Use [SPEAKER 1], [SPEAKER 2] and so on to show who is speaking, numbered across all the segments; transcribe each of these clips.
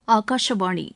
[SPEAKER 1] ஆகாஷவாணி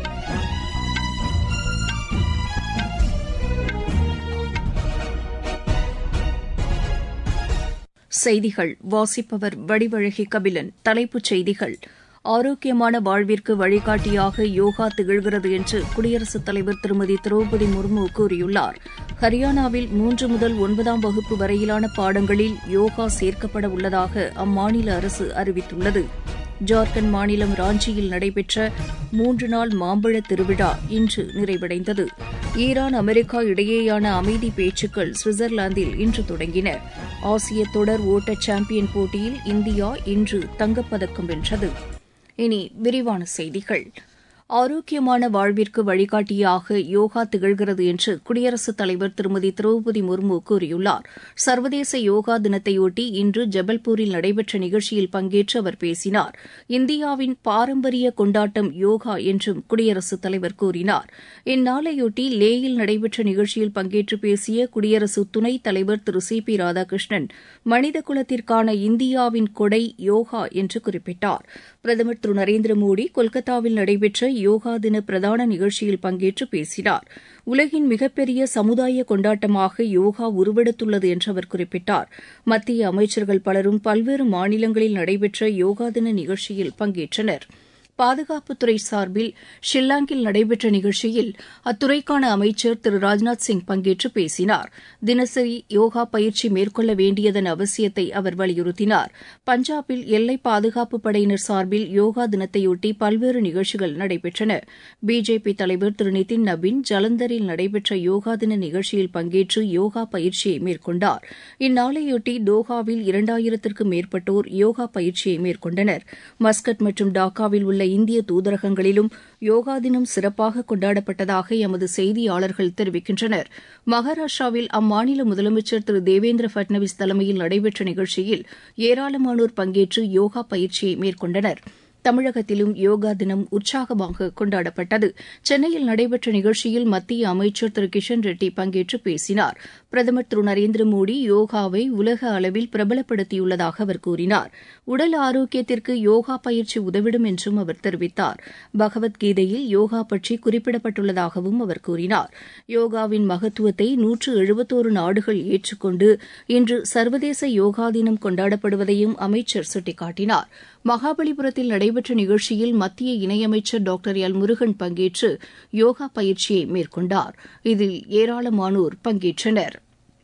[SPEAKER 1] செய்திகள் வாசிப்பவர் வடிவழகி கபிலன் தலைப்புச் செய்திகள் ஆரோக்கியமான வாழ்விற்கு வழிகாட்டியாக யோகா திகழ்கிறது என்று குடியரசுத் தலைவர் திருமதி திரௌபதி முர்மு கூறியுள்ளார் ஹரியானாவில் மூன்று முதல் ஒன்பதாம் வகுப்பு வரையிலான பாடங்களில் யோகா சேர்க்கப்பட உள்ளதாக அம்மாநில அரசு அறிவித்துள்ளது ஜார்க்கண்ட் மாநிலம் ராஞ்சியில் நடைபெற்ற மூன்று நாள் மாம்பழ திருவிழா இன்று நிறைவடைந்தது ஈரான் அமெரிக்கா இடையேயான அமைதி பேச்சுக்கள் சுவிட்சர்லாந்தில் இன்று தொடங்கின ஆசிய தொடர் ஓட்ட சாம்பியன் போட்டியில் இந்தியா இன்று தங்கப்பதக்கம் வென்றது இனி விரிவான செய்திகள் ஆரோக்கியமான வாழ்விற்கு வழிகாட்டியாக யோகா திகழ்கிறது என்று குடியரசுத் தலைவர் திருமதி திரௌபதி முர்மு கூறியுள்ளார் சர்வதேச யோகா தினத்தையொட்டி இன்று ஜபல்பூரில் நடைபெற்ற நிகழ்ச்சியில் பங்கேற்று அவர் பேசினார் இந்தியாவின் பாரம்பரிய கொண்டாட்டம் யோகா என்றும் குடியரசுத் தலைவர் கூறினார் இந்நாளையொட்டி லேயில் நடைபெற்ற நிகழ்ச்சியில் பங்கேற்று பேசிய குடியரசு துணைத் தலைவர் திரு சி பி ராதாகிருஷ்ணன் மனித குலத்திற்கான இந்தியாவின் கொடை யோகா என்று குறிப்பிட்டார் பிரதமர் திரு நரேந்திர மோடி கொல்கத்தாவில் நடைபெற்ற யோகா தின பிரதான நிகழ்ச்சியில் பங்கேற்று பேசினார் உலகின் மிகப்பெரிய சமுதாய கொண்டாட்டமாக யோகா உருவெடுத்துள்ளது என்று அவர் குறிப்பிட்டார் மத்திய அமைச்சர்கள் பலரும் பல்வேறு மாநிலங்களில் நடைபெற்ற யோகா தின நிகழ்ச்சியில் பங்கேற்றனர் பாதுகாப்புத்துறை சார்பில் ஷில்லாங்கில் நடைபெற்ற நிகழ்ச்சியில் அத்துறைக்கான அமைச்சர் திரு ராஜ்நாத் சிங் பங்கேற்று பேசினார் தினசரி யோகா பயிற்சி மேற்கொள்ள வேண்டியதன் அவசியத்தை அவர் வலியுறுத்தினார் பஞ்சாபில் எல்லை பாதுகாப்பு படையினர் சார்பில் யோகா தினத்தையொட்டி பல்வேறு நிகழ்ச்சிகள் நடைபெற்றன பிஜேபி தலைவர் திரு நிதின் நபின் ஜலந்தரில் நடைபெற்ற யோகா தின நிகழ்ச்சியில் பங்கேற்று யோகா பயிற்சியை மேற்கொண்டார் இந்நாளையொட்டி தோஹாவில் இரண்டாயிரத்திற்கும் மேற்பட்டோர் யோகா பயிற்சியை மேற்கொண்டனர் மஸ்கட் மற்றும் டாக்காவில் உள்ள இந்திய தூதரகங்களிலும் யோகா தினம் சிறப்பாக கொண்டாடப்பட்டதாக எமது செய்தியாளர்கள் தெரிவிக்கின்றனர் மகாராஷ்டிராவில் அம்மாநில முதலமைச்சர் திரு தேவேந்திர பட்னவிஸ் தலைமையில் நடைபெற்ற நிகழ்ச்சியில் ஏராளமானோர் பங்கேற்று யோகா பயிற்சியை மேற்கொண்டனா் தமிழகத்திலும் யோகா தினம் உற்சாகமாக கொண்டாடப்பட்டது சென்னையில் நடைபெற்ற நிகழ்ச்சியில் மத்திய அமைச்சர் திரு கிஷன் ரெட்டி பங்கேற்று பேசினார் பிரதமர் திரு நரேந்திர மோடி யோகாவை உலக அளவில் பிரபலப்படுத்தியுள்ளதாக அவர் கூறினார் உடல் ஆரோக்கியத்திற்கு யோகா பயிற்சி உதவிடும் என்றும் அவர் தெரிவித்தார் பகவத்கீதையில் யோகா பற்றி குறிப்பிடப்பட்டுள்ளதாகவும் அவர் கூறினார் யோகாவின் மகத்துவத்தை நூற்று எழுபத்தோரு நாடுகள் ஏற்றுக்கொண்டு இன்று சர்வதேச யோகா தினம் கொண்டாடப்படுவதையும் அமைச்சர் சுட்டிக்காட்டினார் மகாபலிபுரத்தில் நடைபெற்ற நிகழ்ச்சியில் மத்திய இணையமைச்சர் டாக்டர் எல் முருகன் பங்கேற்று யோகா பயிற்சியை மேற்கொண்டார் இதில் ஏராளமானோர் பங்கேற்றனர்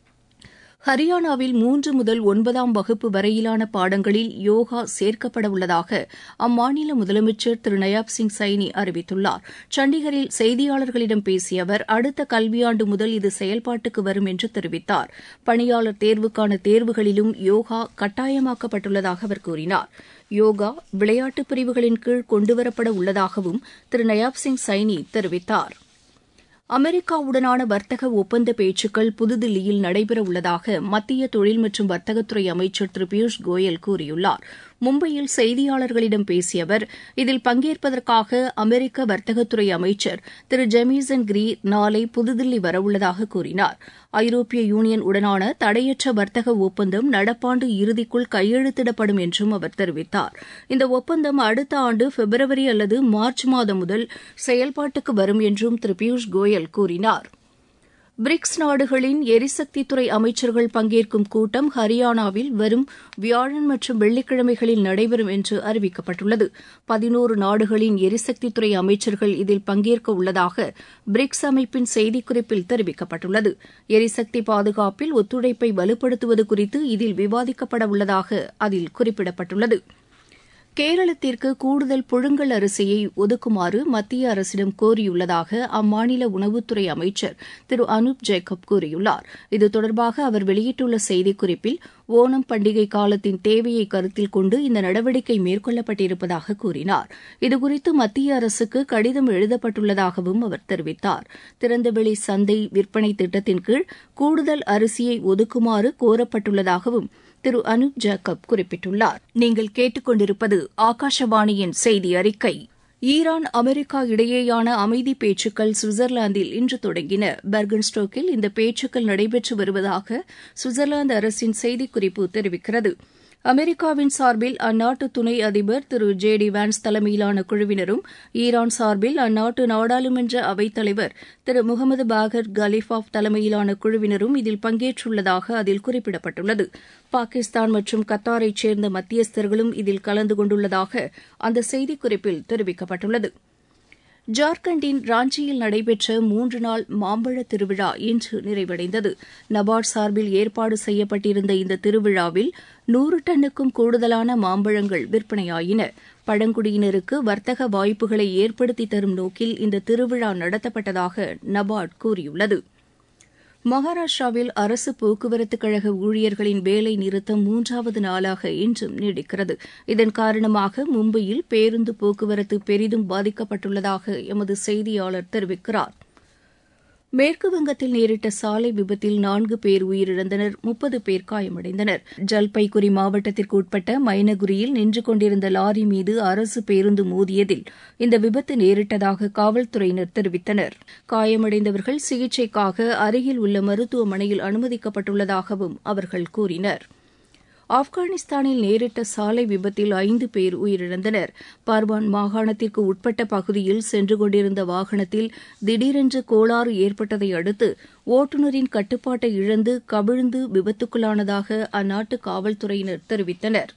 [SPEAKER 1] ஹரியானாவில் மூன்று முதல் ஒன்பதாம் வகுப்பு வரையிலான பாடங்களில் யோகா சேர்க்கப்பட உள்ளதாக அம்மாநில முதலமைச்சர் திரு நயாப் சிங் சைனி அறிவித்துள்ளார் சண்டிகரில் செய்தியாளர்களிடம் பேசிய அவர் அடுத்த கல்வியாண்டு முதல் இது செயல்பாட்டுக்கு வரும் என்று தெரிவித்தார் பணியாளர் தேர்வுக்கான தேர்வுகளிலும் யோகா கட்டாயமாக்கப்பட்டுள்ளதாக அவர் கூறினார் யோகா விளையாட்டு பிரிவுகளின் கீழ் கொண்டுவரப்பட உள்ளதாகவும் திரு நயாப் சிங் சைனி தெரிவித்தார் அமெரிக்காவுடனான வர்த்தக ஒப்பந்த பேச்சுக்கள் புதுதில்லியில் நடைபெறவுள்ளதாக மத்திய தொழில் மற்றும் வர்த்தகத்துறை அமைச்சர் திரு பியூஷ் கோயல் கூறியுள்ளார் மும்பையில் செய்தியாளர்களிடம் பேசிய அவர் இதில் பங்கேற்பதற்காக அமெரிக்க வர்த்தகத்துறை அமைச்சர் திரு ஜெமிசன் கிரி நாளை புதுதில்லி வரவுள்ளதாக கூறினார் ஐரோப்பிய யூனியன் உடனான தடையற்ற வர்த்தக ஒப்பந்தம் நடப்பாண்டு இறுதிக்குள் கையெழுத்திடப்படும் என்றும் அவர் தெரிவித்தார் இந்த ஒப்பந்தம் அடுத்த ஆண்டு பிப்ரவரி அல்லது மார்ச் மாதம் முதல் செயல்பாட்டுக்கு வரும் என்றும் திரு பியூஷ் கோயல் கூறினார் பிரிக்ஸ் நாடுகளின் எரிசக்தித்துறை அமைச்சர்கள் பங்கேற்கும் கூட்டம் ஹரியானாவில் வரும் வியாழன் மற்றும் வெள்ளிக்கிழமைகளில் நடைபெறும் என்று அறிவிக்கப்பட்டுள்ளது பதினோரு நாடுகளின் எரிசக்தித்துறை அமைச்சர்கள் இதில் பங்கேற்க உள்ளதாக பிரிக்ஸ் அமைப்பின் செய்திக்குறிப்பில் தெரிவிக்கப்பட்டுள்ளது எரிசக்தி பாதுகாப்பில் ஒத்துழைப்பை வலுப்படுத்துவது குறித்து இதில் விவாதிக்கப்பட உள்ளதாக அதில் குறிப்பிடப்பட்டுள்ளது கேரளத்திற்கு கூடுதல் புழுங்கல் அரிசியை ஒதுக்குமாறு மத்திய அரசிடம் கோரியுள்ளதாக அம்மாநில உணவுத்துறை அமைச்சர் திரு அனுப் ஜேக்கப் கூறியுள்ளார் இது தொடர்பாக அவர் வெளியிட்டுள்ள செய்திக்குறிப்பில் ஓணம் பண்டிகை காலத்தின் தேவையை கருத்தில் கொண்டு இந்த நடவடிக்கை மேற்கொள்ளப்பட்டிருப்பதாக கூறினார் இதுகுறித்து மத்திய அரசுக்கு கடிதம் எழுதப்பட்டுள்ளதாகவும் அவர் தெரிவித்தார் திறந்தவெளி சந்தை விற்பனை திட்டத்தின் கீழ் கூடுதல் அரிசியை ஒதுக்குமாறு கோரப்பட்டுள்ளதாகவும் திரு அனுப் ஜேக்கப் குறிப்பிட்டுள்ளார் நீங்கள் கேட்டுக்கொண்டிருப்பது ஆகாஷவாணியின் செய்தி அறிக்கை ஈரான் அமெரிக்கா இடையேயான அமைதி பேச்சுக்கள் சுவிட்சர்லாந்தில் இன்று தொடங்கின பெர்கன்ஸ்டோக்கில் இந்த பேச்சுக்கள் நடைபெற்று வருவதாக சுவிட்சர்லாந்து அரசின் செய்திக்குறிப்பு தெரிவிக்கிறது அமெரிக்காவின் சார்பில் அந்நாட்டு துணை அதிபர் திரு ஜே டி வான்ஸ் தலைமையிலான குழுவினரும் ஈரான் சார்பில் அந்நாட்டு நாடாளுமன்ற அவைத்தலைவர் திரு முகமது பாகர் கலிஃபாப் தலைமையிலான குழுவினரும் இதில் பங்கேற்றுள்ளதாக அதில் குறிப்பிடப்பட்டுள்ளது பாகிஸ்தான் மற்றும் கத்தாரைச் சேர்ந்த மத்தியஸ்தர்களும் இதில் கலந்து கொண்டுள்ளதாக அந்த செய்திக்குறிப்பில் தெரிவிக்கப்பட்டுள்ளது ஜார்க்கண்டின் ராஞ்சியில் நடைபெற்ற மூன்று நாள் மாம்பழ திருவிழா இன்று நிறைவடைந்தது நபார்ட் சார்பில் ஏற்பாடு செய்யப்பட்டிருந்த இந்த திருவிழாவில் நூறு டன்னுக்கும் கூடுதலான மாம்பழங்கள் விற்பனையாயின பழங்குடியினருக்கு வர்த்தக வாய்ப்புகளை ஏற்படுத்தி தரும் நோக்கில் இந்த திருவிழா நடத்தப்பட்டதாக நபார்ட் கூறியுள்ளது மகாராஷ்டிராவில் அரசு போக்குவரத்து கழக ஊழியர்களின் வேலை நிறுத்தம் மூன்றாவது நாளாக இன்றும் நீடிக்கிறது இதன் காரணமாக மும்பையில் பேருந்து போக்குவரத்து பெரிதும் பாதிக்கப்பட்டுள்ளதாக எமது செய்தியாளர் தெரிவிக்கிறார் மேற்குவங்கத்தில் நேரிட்ட சாலை விபத்தில் நான்கு பேர் உயிரிழந்தனர் முப்பது பேர் காயமடைந்தனர் ஜல்பைகுரி மாவட்டத்திற்கு உட்பட்ட மைனகுரியில் நின்று கொண்டிருந்த லாரி மீது அரசு பேருந்து மோதியதில் இந்த விபத்து நேரிட்டதாக காவல்துறையினர் தெரிவித்தனர் காயமடைந்தவர்கள் சிகிச்சைக்காக அருகில் உள்ள மருத்துவமனையில் அனுமதிக்கப்பட்டுள்ளதாகவும் அவர்கள் கூறினர் ஆப்கானிஸ்தானில் நேரிட்ட சாலை விபத்தில் ஐந்து பேர் உயிரிழந்தனர் பார்வான் மாகாணத்திற்கு உட்பட்ட பகுதியில் சென்று கொண்டிருந்த வாகனத்தில் திடீரென்று கோளாறு ஏற்பட்டதை அடுத்து ஓட்டுநரின் கட்டுப்பாட்டை இழந்து கவிழ்ந்து விபத்துக்குள்ளானதாக அந்நாட்டு காவல்துறையினர் தெரிவித்தனர்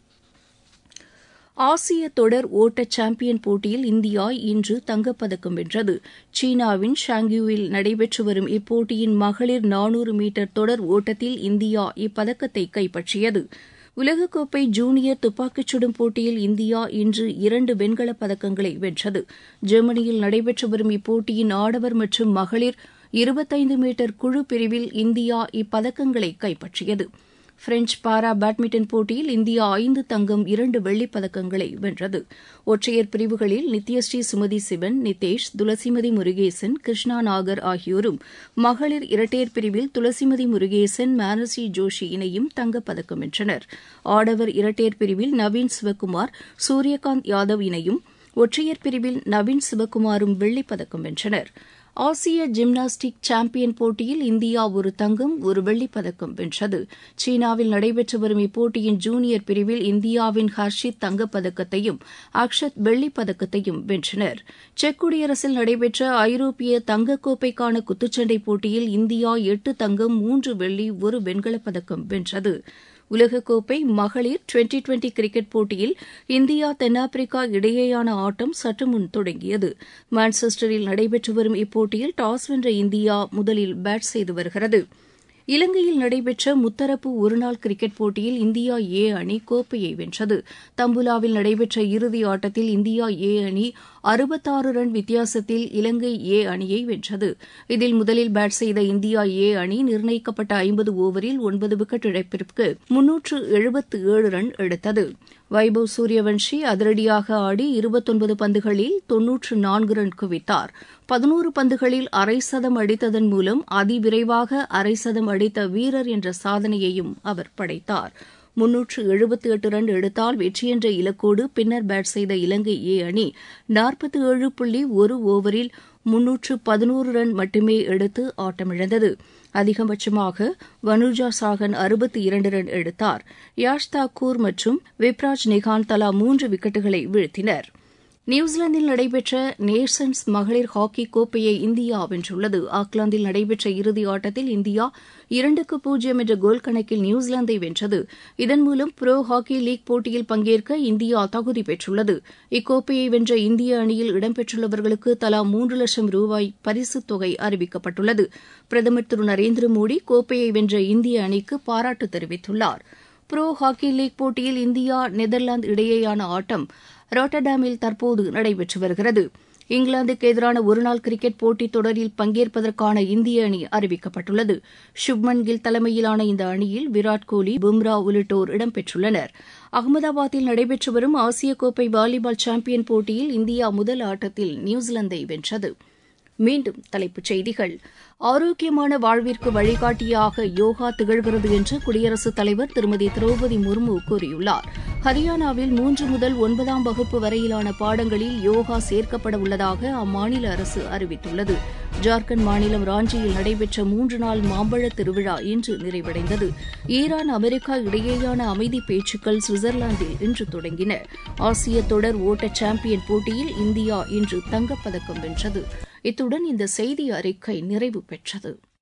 [SPEAKER 1] ஆசிய தொடர் ஓட்ட சாம்பியன் போட்டியில் இந்தியா இன்று தங்கப்பதக்கம் வென்றது சீனாவின் ஷாங்யூவில் நடைபெற்று வரும் இப்போட்டியின் மகளிர் நானூறு மீட்டர் தொடர் ஓட்டத்தில் இந்தியா இப்பதக்கத்தை கைப்பற்றியது உலகக்கோப்பை ஜூனியர் துப்பாக்கிச் சுடும் போட்டியில் இந்தியா இன்று இரண்டு வெண்கலப் பதக்கங்களை வென்றது ஜெர்மனியில் நடைபெற்று வரும் இப்போட்டியின் ஆடவர் மற்றும் மகளிர் இருபத்தைந்து மீட்டர் குழு பிரிவில் இந்தியா இப்பதக்கங்களை கைப்பற்றியது பிரெஞ்ச் பாரா பேட்மிண்டன் போட்டியில் இந்தியா ஐந்து தங்கம் இரண்டு வெள்ளிப் பதக்கங்களை வென்றது ஒற்றையர் பிரிவுகளில் நித்யஸ்ரீ சுமதி சிவன் நிதேஷ் துளசிமதி முருகேசன் கிருஷ்ணா நாகர் ஆகியோரும் மகளிர் இரட்டையர் பிரிவில் துளசிமதி முருகேசன் மானசி ஜோஷி இணையும் தங்கப்பதக்கம் வென்றனர் ஆடவர் இரட்டையர் பிரிவில் நவீன் சிவக்குமார் சூரியகாந்த் யாதவ் இணையும் ஒற்றையர் பிரிவில் நவீன் சிவக்குமாரும் வெள்ளிப் பதக்கம் வென்றனர் ஆசிய ஜிம்னாஸ்டிக் சாம்பியன் போட்டியில் இந்தியா ஒரு தங்கம் ஒரு வெள்ளிப் பதக்கம் வென்றது சீனாவில் நடைபெற்று வரும் இப்போட்டியின் ஜூனியர் பிரிவில் இந்தியாவின் ஹர்ஷித் தங்கப்பதக்கத்தையும் அக்ஷத் வெள்ளிப் பதக்கத்தையும் வென்றனர் செக் குடியரசில் நடைபெற்ற ஐரோப்பிய தங்கக்கோப்பைக்கான குத்துச்சண்டை போட்டியில் இந்தியா எட்டு தங்கம் மூன்று வெள்ளி ஒரு வெண்கலப் பதக்கம் வென்றது உலகக்கோப்பை மகளிர் டுவெண்டி டுவெண்டி கிரிக்கெட் போட்டியில் இந்தியா தென்னாப்பிரிக்கா இடையேயான ஆட்டம் சற்று முன் தொடங்கியது மான்செஸ்டரில் நடைபெற்று வரும் இப்போட்டியில் டாஸ் வென்ற இந்தியா முதலில் பேட் செய்து வருகிறது இலங்கையில் நடைபெற்ற முத்தரப்பு ஒருநாள் கிரிக்கெட் போட்டியில் இந்தியா ஏ அணி கோப்பையை வென்றது தம்புலாவில் நடைபெற்ற இறுதி ஆட்டத்தில் இந்தியா ஏ அணி அறுபத்தாறு ரன் வித்தியாசத்தில் இலங்கை ஏ அணியை வென்றது இதில் முதலில் பேட் செய்த இந்தியா ஏ அணி நிர்ணயிக்கப்பட்ட ஐம்பது ஓவரில் ஒன்பது விக்கெட் இழப்பிற்கு முன்னூற்று எழுபத்து ஏழு ரன் எடுத்தது வைபவ் சூரியவன்ஷி அதிரடியாக ஆடி இருபத்தொன்பது பந்துகளில் தொன்னூற்று நான்கு ரன் குவித்தார் பதினோரு பந்துகளில் அரை சதம் அடித்ததன் மூலம் அதிவிரைவாக அரை சதம் அடித்த வீரர் என்ற சாதனையையும் அவர் படைத்தார் முன்னூற்று எழுபத்தி எட்டு ரன் எடுத்தால் வெற்றி என்ற இலக்கோடு பின்னர் பேட் செய்த இலங்கை ஏ அணி நாற்பத்தி ஏழு புள்ளி ஒரு ஓவரில் முன்னூற்று பதினோரு ரன் மட்டுமே எடுத்து ஆட்டமிழந்தது அதிகபட்சமாக வனுஜா சாகன் அறுபத்தி இரண்டு ரன் எடுத்தார் யாஷ் தாக்கூர் மற்றும் விப்ராஜ் நிகான் தலா மூன்று விக்கெட்டுகளை வீழ்த்தினர் நியூசிலாந்தில் நடைபெற்ற நேஷன்ஸ் மகளிர் ஹாக்கி கோப்பையை இந்தியா வென்றுள்ளது ஆக்லாந்தில் நடைபெற்ற இறுதி ஆட்டத்தில் இந்தியா இரண்டுக்கு பூஜ்ஜியம் என்ற கோல் கணக்கில் நியூசிலாந்தை வென்றது இதன் மூலம் புரோ ஹாக்கி லீக் போட்டியில் பங்கேற்க இந்தியா தகுதி பெற்றுள்ளது இக்கோப்பையை வென்ற இந்திய அணியில் இடம்பெற்றுள்ளவர்களுக்கு தலா மூன்று லட்சம் ரூபாய் பரிசுத் தொகை அறிவிக்கப்பட்டுள்ளது பிரதமர் திரு நரேந்திர மோடி கோப்பையை வென்ற இந்திய அணிக்கு பாராட்டு தெரிவித்துள்ளார் புரோ ஹாக்கி லீக் போட்டியில் இந்தியா நெதர்லாந்து இடையேயான ஆட்டம் ராட்டர்டாமில் தற்போது நடைபெற்று வருகிறது இங்கிலாந்துக்கு எதிரான ஒருநாள் கிரிக்கெட் போட்டித் தொடரில் பங்கேற்பதற்கான இந்திய அணி அறிவிக்கப்பட்டுள்ளது சுப்மன் கில் தலைமையிலான இந்த அணியில் விராட் கோலி பும்ரா உள்ளிட்டோர் இடம்பெற்றுள்ளனர் அகமதாபாத்தில் நடைபெற்று வரும் ஆசிய கோப்பை வாலிபால் சாம்பியன் போட்டியில் இந்தியா முதல் ஆட்டத்தில் நியூசிலாந்தை வென்றது மீண்டும் தலைப்புச் செய்திகள் ஆரோக்கியமான வாழ்விற்கு வழிகாட்டியாக யோகா திகழ்கிறது என்று குடியரசுத் தலைவர் திருமதி திரௌபதி முர்மு கூறியுள்ளார் ஹரியானாவில் மூன்று முதல் ஒன்பதாம் வகுப்பு வரையிலான பாடங்களில் யோகா சேர்க்கப்பட உள்ளதாக அம்மாநில அரசு அறிவித்துள்ளது ஜார்க்கண்ட் மாநிலம் ராஞ்சியில் நடைபெற்ற மூன்று நாள் மாம்பழ திருவிழா இன்று நிறைவடைந்தது ஈரான் அமெரிக்கா இடையேயான அமைதி பேச்சுக்கள் சுவிட்சர்லாந்தில் இன்று தொடங்கின ஆசிய தொடர் ஓட்ட சாம்பியன் போட்டியில் இந்தியா இன்று தங்கப்பதக்கம் வென்றது இத்துடன் இந்த செய்தி அறிக்கை நிறைவு பெற்றது